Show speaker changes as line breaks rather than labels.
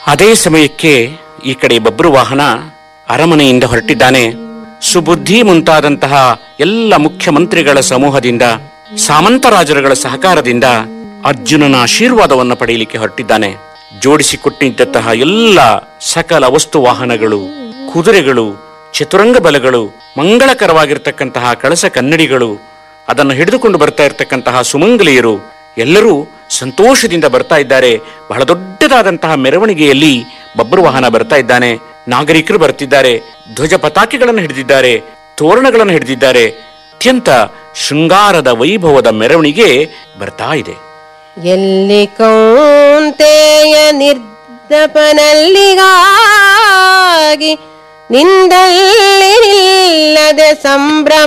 ಅದೇ ಸಮಯಕ್ಕೆ ಈ ಕಡೆ ಬಬ್ರು ವಾಹನ ಅರಮನೆಯಿಂದ ಹೊರಟಿದ್ದಾನೆ ಸುಬುದ್ಧಿ ಮುಂತಾದಂತಹ ಎಲ್ಲ ಮುಖ್ಯಮಂತ್ರಿಗಳ ಸಮೂಹದಿಂದ ಸಾಮಂತರಾಜರುಗಳ ಸಹಕಾರದಿಂದ ಅರ್ಜುನನ ಆಶೀರ್ವಾದವನ್ನು ಪಡೆಯಲಿಕ್ಕೆ ಹೊರಟಿದ್ದಾನೆ ಜೋಡಿಸಿಕೊಟ್ಟಿದ್ದಂತಹ ಎಲ್ಲ ಸಕಲ ವಸ್ತು ವಾಹನಗಳು ಕುದುರೆಗಳು ಚತುರಂಗ ಬಲಗಳು ಮಂಗಳಕರವಾಗಿರ್ತಕ್ಕಂತಹ ಕಳಸ ಕನ್ನಡಿಗಳು ಅದನ್ನು ಹಿಡಿದುಕೊಂಡು ಬರ್ತಾ ಇರತಕ್ಕಂತಹ ಸುಮಂಗಲಿಯರು ಎಲ್ಲರೂ ಸಂತೋಷದಿಂದ ಬರ್ತಾ ಇದ್ದಾರೆ ಬಹಳ ದೊಡ್ಡದಾದಂತಹ ಮೆರವಣಿಗೆಯಲ್ಲಿ ಬಬ್ರು ವಾಹನ ಬರ್ತಾ ಇದ್ದಾನೆ ನಾಗರಿಕರು ಬರ್ತಿದ್ದಾರೆ ಧ್ವಜ ಪತಾಕೆಗಳನ್ನು ಹಿಡಿದಿದ್ದಾರೆ ತೋರಣಗಳನ್ನು ಹಿಡಿದಿದ್ದಾರೆ ಅತ್ಯಂತ ಶೃಂಗಾರದ ವೈಭವದ ಮೆರವಣಿಗೆ ಬರ್ತಾ ಇದೆ
ಎಲ್ಲಿ ಕೌಂತೆಯ ನಿರ್ದಪನಲ್ಲಿಗಾಗಿ ನಿಂದಲ್ಲಿ ನಿಲ್ಲದೆ ಸಂಭ್ರಮ